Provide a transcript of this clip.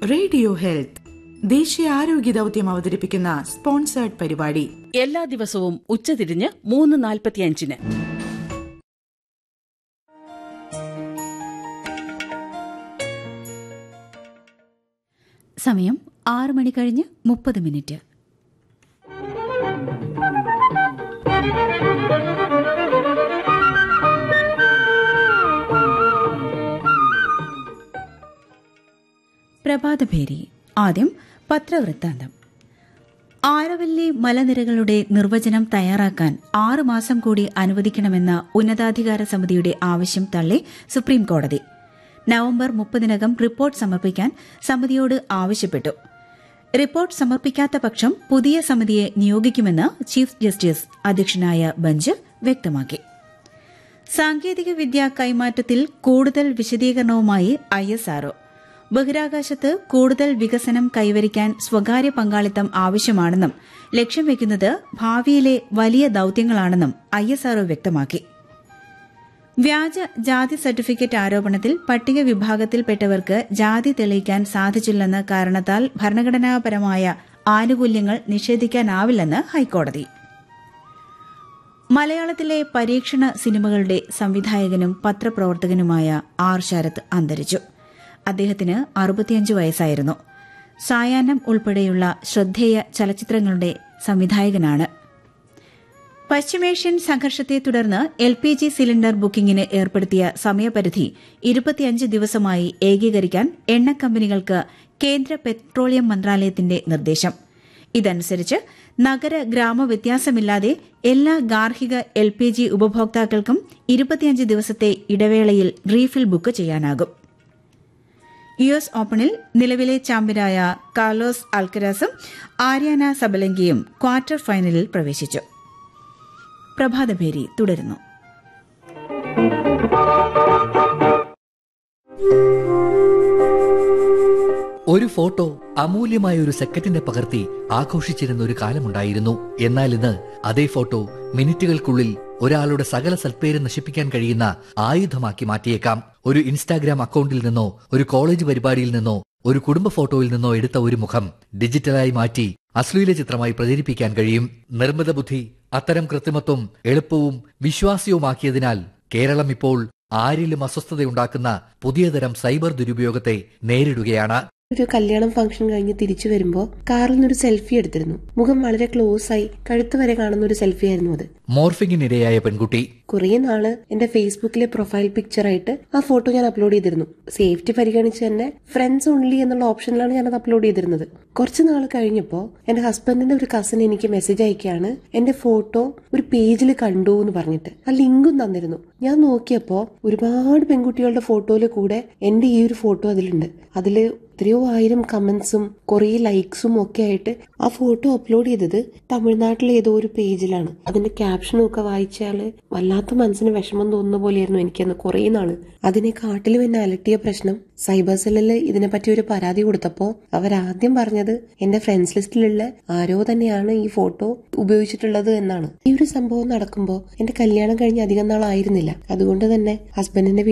radio health ദേശീയ ആരോഗ്യ ദൗത്യം അവതരിപ്പിക്കുന്ന സ്പോൺസേർഡ് പരിപാടി എല്ലാ ദിവസവും ഉച്ചതിരിഞ്ഞ് മൂന്ന് നാൽപ്പത്തിയഞ്ചിന് സമയം ആറ് മണി കഴിഞ്ഞ് മുപ്പത് മിനിറ്റ് പ്രഭാതഭേരി ആദ്യം പത്രവൃത്താന്തം ആരവല്ലി മലനിരകളുടെ നിർവചനം തയ്യാറാക്കാൻ ആറ് മാസം കൂടി അനുവദിക്കണമെന്ന ഉന്നതാധികാര സമിതിയുടെ ആവശ്യം തള്ളി സുപ്രീം കോടതി നവംബർ മുപ്പതിനകം റിപ്പോർട്ട് സമർപ്പിക്കാൻ സമിതിയോട് ആവശ്യപ്പെട്ടു റിപ്പോർട്ട് സമർപ്പിക്കാത്ത പക്ഷം പുതിയ സമിതിയെ നിയോഗിക്കുമെന്ന് ചീഫ് ജസ്റ്റിസ് അധ്യക്ഷനായ ബെഞ്ച് വ്യക്തമാക്കി സാങ്കേതിക വിദ്യ കൈമാറ്റത്തിൽ കൂടുതൽ വിശദീകരണവുമായി ഐ എസ് ആർഒ ബഹിരാകാശത്ത് കൂടുതൽ വികസനം കൈവരിക്കാൻ സ്വകാര്യ പങ്കാളിത്തം ആവശ്യമാണെന്നും ലക്ഷ്യം വയ്ക്കുന്നത് ഭാവിയിലെ വലിയ ദൌത്യങ്ങളാണെന്നും ഐ എസ് ആർഒ വ്യക്തമാക്കി വ്യാജ ജാതി സർട്ടിഫിക്കറ്റ് ആരോപണത്തിൽ പട്ടിക വിഭാഗത്തിൽപ്പെട്ടവർക്ക് ജാതി തെളിയിക്കാൻ സാധിച്ചില്ലെന്ന കാരണത്താൽ ഭരണഘടനാപരമായ ആനുകൂല്യങ്ങൾ നിഷേധിക്കാനാവില്ലെന്ന് ഹൈക്കോടതി മലയാളത്തിലെ പരീക്ഷണ സിനിമകളുടെ സംവിധായകനും പത്രപ്രവർത്തകനുമായ ആർ ശരത് അന്തരിച്ചു അദ്ദേഹത്തിന് അറുപത്തിയഞ്ച് വയസ്സായിരുന്നു സായാഹ്നം ഉൾപ്പെടെയുള്ള ശ്രദ്ധേയ ചലച്ചിത്രങ്ങളുടെ സംവിധായകനാണ് പശ്ചിമേഷ്യൻ സംഘർഷത്തെ തുടർന്ന് എൽ പി ജി സിലിണ്ടർ ബുക്കിംഗിന് ഏർപ്പെടുത്തിയ സമയപരിധി ഇരുപത്തിയഞ്ച് ദിവസമായി ഏകീകരിക്കാൻ എണ്ണ കമ്പനികൾക്ക് കേന്ദ്ര പെട്രോളിയം മന്ത്രാലയത്തിന്റെ നിർദ്ദേശം ഇതനുസരിച്ച് നഗര ഗ്രാമ വ്യത്യാസമില്ലാതെ എല്ലാ ഗാർഹിക എൽ പി ജി ഉപഭോക്താക്കൾക്കും ഇരുപത്തിയഞ്ച് ദിവസത്തെ ഇടവേളയിൽ റീഫിൽ ബുക്ക് ചെയ്യാനാകും യു എസ് ഓപ്പണിൽ നിലവിലെ ചാമ്പ്യനായ കാർലോസ് അൽക്കരാസും ആര്യാന സബലങ്കിയും ക്വാർട്ടർ ഫൈനലിൽ പ്രവേശിച്ചു പ്രഭാതഭേരി തുടരുന്നു ഒരു ഫോട്ടോ അമൂല്യമായ ഒരു സെക്കൻഡിനെ പകർത്തി ആഘോഷിച്ചിരുന്ന ഒരു കാലമുണ്ടായിരുന്നു എന്നാൽ ഇന്ന് അതേ ഫോട്ടോ മിനിറ്റുകൾക്കുള്ളിൽ ഒരാളുടെ സകല സൽപ്പേര് നശിപ്പിക്കാൻ കഴിയുന്ന ആയുധമാക്കി മാറ്റിയേക്കാം ഒരു ഇൻസ്റ്റാഗ്രാം അക്കൗണ്ടിൽ നിന്നോ ഒരു കോളേജ് പരിപാടിയിൽ നിന്നോ ഒരു കുടുംബ ഫോട്ടോയിൽ നിന്നോ എടുത്ത ഒരു മുഖം ഡിജിറ്റലായി മാറ്റി അശ്ലീല ചിത്രമായി പ്രചരിപ്പിക്കാൻ കഴിയും നിർമ്മിത ബുദ്ധി അത്തരം കൃത്രിമത്വം എളുപ്പവും വിശ്വാസ്യവുമാക്കിയതിനാൽ കേരളം ഇപ്പോൾ ആരിലും അസ്വസ്ഥതയുണ്ടാക്കുന്ന പുതിയതരം സൈബർ ദുരുപയോഗത്തെ നേരിടുകയാണ് ഒരു കല്യാണം ഫംഗ്ഷൻ കഴിഞ്ഞ് തിരിച്ചു വരുമ്പോ കാറിൽ നിന്നൊരു സെൽഫി എടുത്തിരുന്നു മുഖം വളരെ ക്ലോസ് ആയി കഴുത്ത് വരെ കാണുന്ന ഒരു സെൽഫി ആയിരുന്നു അത് മോർഫിങ്ങിനിരയായ പെൺകുട്ടി കുറേ നാള് എന്റെ ഫേസ്ബുക്കിലെ പ്രൊഫൈൽ പിക്ചറായിട്ട് ആ ഫോട്ടോ ഞാൻ അപ്ലോഡ് ചെയ്തിരുന്നു സേഫ്റ്റി പരിഗണിച്ച് തന്നെ ഫ്രണ്ട്സ് ഓൺലി എന്നുള്ള ഓപ്ഷനിലാണ് ഞാൻ അത് അപ്ലോഡ് ചെയ്തിരുന്നത് കുറച്ച് നാൾ കഴിഞ്ഞപ്പോൾ എന്റെ ഹസ്ബൻഡിന്റെ ഒരു കസിൻ എനിക്ക് മെസ്സേജ് അയക്കുകയാണ് എന്റെ ഫോട്ടോ ഒരു പേജിൽ കണ്ടു എന്ന് പറഞ്ഞിട്ട് ആ ലിങ്കും തന്നിരുന്നു ഞാൻ നോക്കിയപ്പോൾ ഒരുപാട് പെൺകുട്ടികളുടെ ഫോട്ടോയിൽ കൂടെ എന്റെ ഈ ഒരു ഫോട്ടോ അതിലുണ്ട് അതില് എത്രയോ ആയിരം കമന്റ്സും കുറേ ലൈക്സും ഒക്കെ ആയിട്ട് ആ ഫോട്ടോ അപ്ലോഡ് ചെയ്തത് തമിഴ്നാട്ടിലെ ഏതോ ഒരു പേജിലാണ് അതിന്റെ ക്യാപ്ഷനും ഒക്കെ വായിച്ചാല് വല്ലാത്ത മനസ്സിന് വിഷമം തോന്നുന്ന പോലെയായിരുന്നു എനിക്കന്ന് കുറേ നാള് അതിനെ കാട്ടിലും എന്നെ അലട്ടിയ പ്രശ്നം സൈബർ സെല്ലിൽ ഇതിനെപ്പറ്റി ഒരു പരാതി കൊടുത്തപ്പോൾ അവരാദ്യം പറഞ്ഞത് എന്റെ ഫ്രണ്ട്സ് ലിസ്റ്റിലുള്ള ആരോ തന്നെയാണ് ഈ ഫോട്ടോ ഉപയോഗിച്ചിട്ടുള്ളത് എന്നാണ് ഈ ഒരു സംഭവം നടക്കുമ്പോൾ എന്റെ കല്യാണം കഴിഞ്ഞ് അധികം നാളായിരുന്നില്ല അതുകൊണ്ട് തന്നെ ഹസ്ബൻഡിന്റെ